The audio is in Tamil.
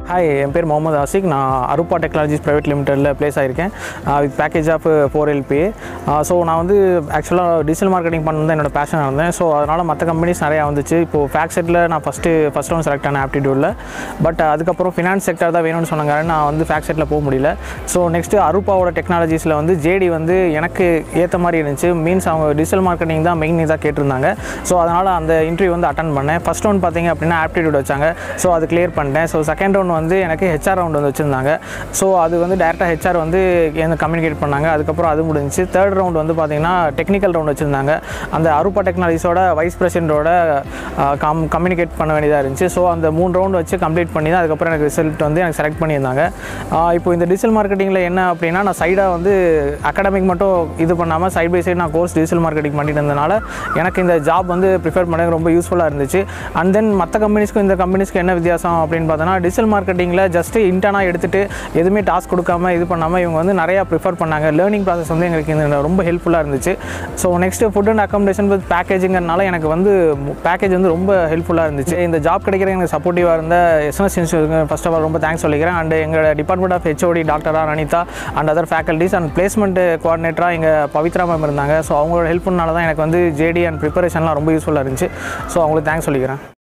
ஹாய் என் பேர் முகமது ஆசிக் நான் அருப்பா டெக்னாலஜிஸ் ப்ரைவேட் லிமிட்டடில் ப்ளேஸ் ஆகிருக்கேன் with package of four LP so நான் வந்து ஆக்சுவலாக டிஜிட்டல் மார்க்கெட்டிங் பண்ணது என்னோட பேஷனாக இருந்தேன் ஸோ அதனால் மற்ற கம்பெனிஸ் நிறையா வந்துச்சு இப்போது ஃபேக் செட்டில் நான் ஃபஸ்ட்டு ஃபஸ்ட் ரவுண்ட் செலக்ட் ஆன ஆப்டிடியூடில் பட் அதுக்கப்புறம் ஃபினான்ஸ் செக்டர் தான் வேணும்னு சொன்னாங்க நான் வந்து ஃபேக் செட்டில் போக முடியல ஸோ நெக்ஸ்ட்டு அருப்பாவோட டெக்னாலஜிஸில் வந்து ஜேடி வந்து எனக்கு ஏற்ற மாதிரி இருந்துச்சு மீன்ஸ் அவங்க டிஜிட்டல் மார்க்கெட்டிங் தான் மெயின் இதாக கேட்டிருந்தாங்க ஸோ அதனால் அந்த இன்டர்வியூ வந்து அட்டன் பண்ணேன் ஃபஸ்ட் ரவுண்ட் பார்த்தீங்க அப்படின்னா ஆப்டிடியூட் வச்சாங்க ஸோ அது கிளியர் பண்ணிட்டேன் ஸோ செகண்ட் ரவுண்ட் வந்து எனக்கு ஹெச்ஆர் ரவுண்ட் வந்து வச்சுருந்தாங்க ஸோ அது வந்து டேரெக்டாக ஹெச்ஆர் வந்து எனக்கு கம்யூனிகேட் பண்ணாங்க அதுக்கப்புறம் அது முடிஞ்சுச்சு தேர்ட் ரவுண்ட் வந்து பார்த்தீங்கன்னா டெக்னிக்கல் ரவுண்ட் வச்சுருந்தாங்க அந்த அருப்பா டெக்னாலஜிஸோட வைஸ் பிரசிடென்ட்டோட கம் கம்யூனிகேட் பண்ண வேண்டியதாக இருந்துச்சு ஸோ அந்த மூணு ரவுண்ட் வச்சு கம்ப்ளீட் பண்ணி தான் அதுக்கப்புறம் எனக்கு ரிசல்ட் வந்து எனக்கு செலக்ட் பண்ணியிருந்தாங்க ஆஹ் இப்போ இந்த டிஜிட்டல் மார்க்கெட்டிங்கில் என்ன அப்படின்னா நான் சைடாக வந்து அகாடமிக் மட்டும் இது பண்ணாமல் சைட் பை சைடு நான் கோர்ஸ் டிஜிட்டல் மார்க்கெட்டிங் பண்ணிட்டு இருந்தனால எனக்கு இந்த ஜாப் வந்து ப்ரிஃபர் பண்ண ரொம்ப யூஸ்ஃபுல்லாக இருந்துச்சு அண்ட் தென் மற்ற கம்பெனிஸ்க்கும் இந்த கம்பெனிஸ்க்கு என்ன வித்தியாசம் அப்படின்னு பார்த்தோன்னா டிஜிட்டல் மார்க்கெட்டிங்கில் ஜஸ்ட்டு இன்டர்னாக எடுத்துகிட்டு எதுவுமே டாஸ்க் கொடுக்காம இது பண்ணாமல் இவங்க வந்து நிறையா ப்ரிஃபர் பண்ணாங்க லேர்னிங் ப்ராசஸ் வந்து எங்களுக்கு இந்த ரொம்ப ஹெல்ப்ஃபுல்லாக இருந்துச்சு so next food and accommodation with பேக்கேஜிங்கிறனால எனக்கு வந்து பேக்கேஜ் வந்து ரொம்ப ஹெல்ப்ஃபுல்லாக இருந்துச்சு இந்த ஜாப் கிடைக்கிற எனக்கு சப்போர்ட்டிவாக இருந்த SNS institute first of all ரொம்ப தேங்க்ஸ் சொல்லிக்கிறேன் அண்ட் எங்களோட department of HOD doctor R Anita and other faculties and placement கோஆர்டினேட்டராக எங்கள் பவித்ரா மேம் இருந்தாங்க ஸோ அவங்களோட ஹெல்ப்னால தான் எனக்கு வந்து ஜேடி அண்ட் ப்ரிப்பரேஷன்லாம் ரொம்ப யூஸ்ஃபுல்லாக இருந்துச்சு ஸோ அவங்களுக்கு தேங்க்ஸ் சொல்லிக்கிறேன்